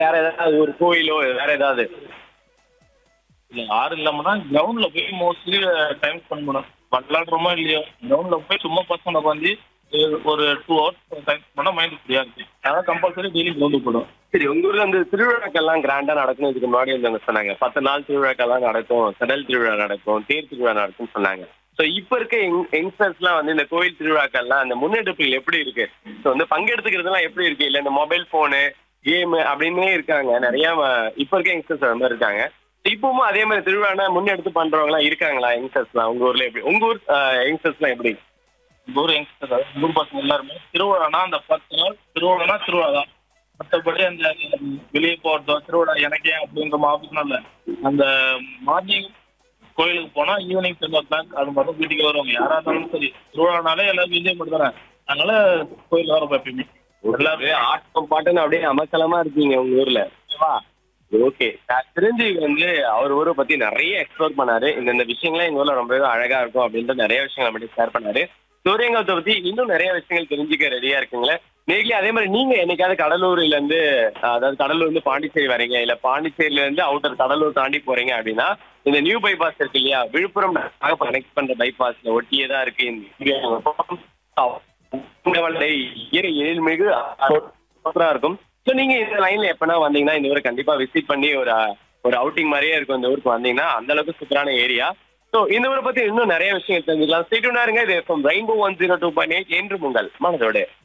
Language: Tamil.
வேற ஏதாவது ஒரு கோயிலோ வேற ஏதாவது இல்ல ஆறு இல்லாமனா கிரவுண்ட்ல போய் மோஸ்ட்லி டைம் ஸ்பெண்ட் பண்ணணும் விளாடுறோமோ இல்லையோ கிரவுண்ட்ல போய் சும்மா பசங்க உட்காந்து ஒரு டூ ஹவர்ஸ் டைம் பண்ணா மைண்ட் ஃப்ரீயா இருக்கு அதான் கம்பல்சரி டெய்லி கிரவுண்டுக்கு போடும் சரி உங்க ஊர்ல இந்த திருவிழாக்கள்லாம் கிராண்டா நடக்கும் இதுக்கு முன்னாடி இருந்தவங்க சொன்னாங்க பத்து நாள் திருவிழாக்கள்லாம் நடக்கும் கடல் திருவிழா நடக்கும் தேர் திருவிழா நடக்கும்னு சொன்னாங்க ஸோ இப்ப இருக்க யங்ஸ்டர்ஸ்லாம் வந்து இந்த கோயில் திருவிழாக்கள்லாம் அந்த முன்னெடுப்புகள் எப்படி இருக்கு ஸோ வந்து பங்கெடுத்துக்கிறதுலாம் எப்படி இருக்கு இல்ல இந்த மொபைல் போனு கேமு அப்படின்னே இருக்காங்க நிறைய அஹ், இப்ப இருக்க யங்ஸ்டர்ஸ் அந்த மாதிரி இருக்காங்க So இப்பவும் அதே மாதிரி திருவிழானா முன்னெடுத்து பண்றவங்க எல்லாம் இருக்காங்களா யங்ஸ்டர்ஸ்லாம் உங்க ஊர்ல எப்படி உங்க ஊர் யங்ஸ்டர்ஸ்லாம் எப்படி இந்த ஊர் யங்ஸ்டர் இந்த ஊர் பசங்க எல்லாருமே திருவிழானா அந்த பத்து நாள் திருவிழானா திருவிழா தான் மற்றபடி அந்த வெளியே போறதோ திருவிழா எனக்கே அப்படின்ற மாதிரி இல்ல அந்த மார்னிங் கோயிலுக்கு போனா ஈவினிங் டென் ஓ கிளாக் அது மட்டும் வீட்டுக்கு வருவாங்க யாரா இருந்தாலும் சரி திருவிழானாலே எல்லாரும் என்ஜாய் பண்ணி தரேன் அதனால கோயில் வர எப்பயுமே எல்லாருமே ஆட்டம் பாட்டுன்னு அப்படியே அமக்கலமா இருக்கீங்க உங்க ஊர்ல ஓகே தெரிஞ்சு வந்து அவர் ஊரை பத்தி நிறைய எக்ஸ்ப்ளோர் பண்ணாரு இந்த இந்த விஷயங்கள்லாம் எங்க ஊர்ல ரொம்பவே அழகா இருக்கும் அப்படின்ற நிறைய விஷயங்களை மட்டும் ஷேர் பண்ணாரு சூரியங்கத்தை பத்தி இன்னும் நிறைய விஷயங்கள் தெரிஞ்சுக்க ரெடியா இருக்குங்களே நேர்லி அதே மாதிரி நீங்க என்னைக்காவது கடலூர்ல இருந்து அஹ், அதாவது கடலூர் இருந்து பாண்டிச்சேரி வரீங்க இல்ல பாண்டிச்சேரியில இருந்து அவுட்டர் கடலூர் தாண்டி போறீங்க அப்படின்னா இந்த நியூ பைபாஸ் இருக்கு இல்லையா விழுப்புரம் கனெக்ட் பண்ற பைபாஸ்ல ஒட்டியே தான் இருக்கு இந்த இயற்கை எழில்மிகு சூப்பரா இருக்கும் ஸோ நீங்க இந்த லைன்ல எப்பனா வந்தீங்கன்னா இந்த ஊரை கண்டிப்பா விசிட் பண்ணி ஒரு ஒரு அவுட்டிங் மாதிரியே இருக்கும் இந்த ஊருக்கு வந்தீங்கன்னா அந்த அளவுக்கு சூப்பரான ஏரியா ஸோ இந்த ஊரை பத்தி இன்னும் நிறைய விஷயங்கள் தெரிஞ்சுக்கலாம் ஸ்டேட்யூனா இருங்க இது rainbow one zero two point eight என்று உங்கள் மனதோடு